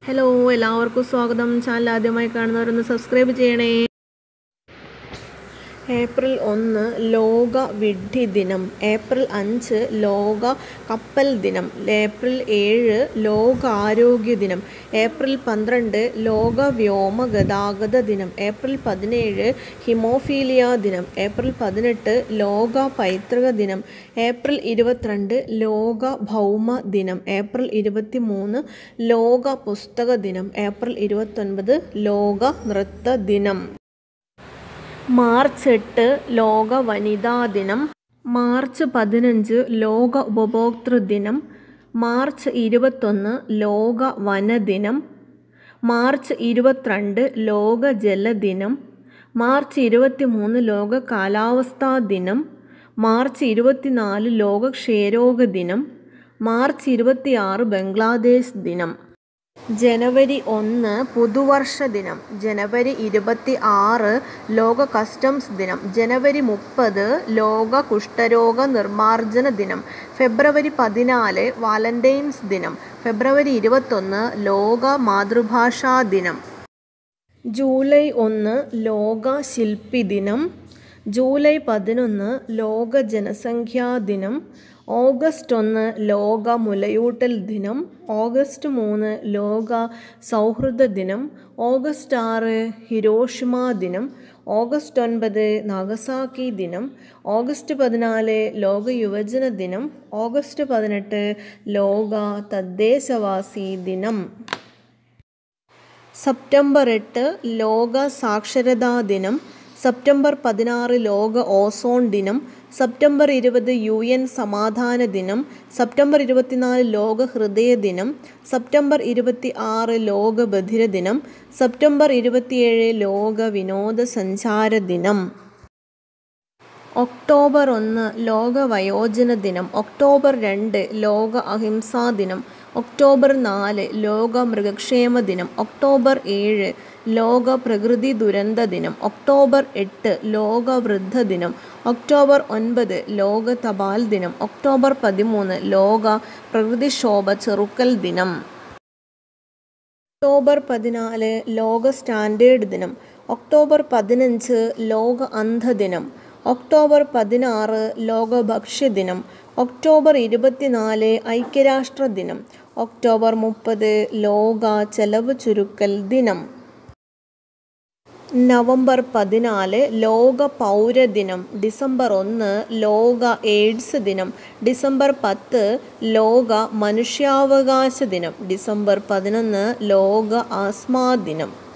hello എല്ലാവർക്കും സ്വാഗതം channel ആദ്യമായി കാണുന്നവരൊന്ന് സബ്സ്ക്രൈബ് ചെയ്യണേ ഏപ്രിൽ ഒന്ന് ലോക വിഡ്ഢി ദിനം ഏപ്രിൽ അഞ്ച് ലോക കപ്പൽ ദിനം ഏപ്രിൽ ഏഴ് ലോക ആരോഗ്യ ദിനം ഏപ്രിൽ പന്ത്രണ്ട് ലോക വ്യോമ ഗതാഗത ദിനം ഏപ്രിൽ പതിനേഴ് ഹിമോഫീലിയ ദിനം ഏപ്രിൽ പതിനെട്ട് ലോക പൈതൃക ദിനം ഏപ്രിൽ ഇരുപത്തിരണ്ട് ലോക ഭൗമ ദിനം ഏപ്രിൽ ഇരുപത്തി മൂന്ന് ലോക പുസ്തക ദിനം ഏപ്രിൽ ഇരുപത്തൊൻപത് ലോക നൃത്ത ദിനം മാർച്ച് എട്ട് ലോക വനിതാ ദിനം മാർച്ച് പതിനഞ്ച് ലോക ഉപഭോക്തൃ ദിനം മാർച്ച് ഇരുപത്തൊന്ന് ലോക വനദിനം മാർച്ച് ഇരുപത്തിരണ്ട് ലോക ജലദിനം മാർച്ച് ഇരുപത്തിമൂന്ന് ലോക കാലാവസ്ഥാ ദിനം മാർച്ച് ഇരുപത്തിനാല് ലോക ക്ഷയരോഗ ദിനം മാർച്ച് ഇരുപത്തിയാറ് ബംഗ്ലാദേശ് ദിനം ജനുവരി ഒന്ന് പുതുവർഷ ദിനം ജനുവരി ഇരുപത്തി ആറ് ലോക കസ്റ്റംസ് ദിനം ജനുവരി മുപ്പത് ലോക കുഷ്ഠരോഗ നിർമ്മാർജ്ജന ദിനം ഫെബ്രുവരി പതിനാല് വാലന്റൈൻസ് ദിനം ഫെബ്രുവരി ഇരുപത്തൊന്ന് ലോക മാതൃഭാഷാ ദിനം ജൂലൈ ഒന്ന് ലോക ശില്പി ദിനം ജൂലൈ പതിനൊന്ന് ലോക ജനസംഖ്യാ ദിനം ഓഗസ്റ്റ് ഒന്ന് ലോക മുലയൂട്ടൽ ദിനം ഓഗസ്റ്റ് മൂന്ന് ലോക സൗഹൃദ ദിനം ഓഗസ്റ്റ് ആറ് ഹിരോഷിമ ദിനം ഓഗസ്റ്റ് ഒൻപത് നാഗസാക്കി ദിനം ഓഗസ്റ്റ് പതിനാല് ലോക യുവജന ദിനം ഓഗസ്റ്റ് പതിനെട്ട് ലോക തദ്ദേശവാസി ദിനം സെപ്റ്റംബർ എട്ട് ലോക സാക്ഷരതാ ദിനം സെപ്റ്റംബർ പതിനാറ് ലോക ഓസോൺ ദിനം സെപ്റ്റംബർ ഇരുപത് യു എൻ സമാധാന ദിനം സെപ്റ്റംബർ ഇരുപത്തിനാല് ലോക ഹൃദയ ദിനം സെപ്റ്റംബർ ഇരുപത്തി ആറ് ലോക ബധിര ദിനം സെപ്റ്റംബർ ഇരുപത്തിയേഴ് ലോക വിനോദസഞ്ചാര ദിനം ഒക്ടോബർ ഒന്ന് ലോക വയോജന ദിനം ഒക്ടോബർ രണ്ട് ലോക അഹിംസാ ദിനം ഒക്ടോബർ നാല് ലോക മൃഗക്ഷേമ ദിനം ഒക്ടോബർ ഏഴ് ലോക പ്രകൃതി ദുരന്ത ദിനം ഒക്ടോബർ എട്ട് ലോക വൃദ്ധ ദിനം ഒക്ടോബർ ഒൻപത് ലോക തപാൽ ദിനം ഒക്ടോബർ പതിമൂന്ന് ലോക പ്രകൃതിക്ഷോഭ ചെറുക്കൽ ദിനം ഒക്ടോബർ പതിനാല് ലോക സ്റ്റാൻഡേർഡ് ദിനം ഒക്ടോബർ പതിനഞ്ച് ലോക അന്ധദിനം ഒക്ടോബർ പതിനാറ് ലോക ഭക്ഷ്യദിനം ഒക്ടോബർ ഇരുപത്തിനാല് ഐക്യരാഷ്ട്ര ദിനം ഒക്ടോബർ മുപ്പത് ലോക ചെലവ് ചുരുക്കൽ ദിനം നവംബർ പതിനാല് ലോക പൗരദിനം ഡിസംബർ ഒന്ന് ലോക എയ്ഡ്സ് ദിനം ഡിസംബർ പത്ത് ലോക മനുഷ്യാവകാശ ദിനം ഡിസംബർ പതിനൊന്ന് ലോക ആസ്മാ ദിനം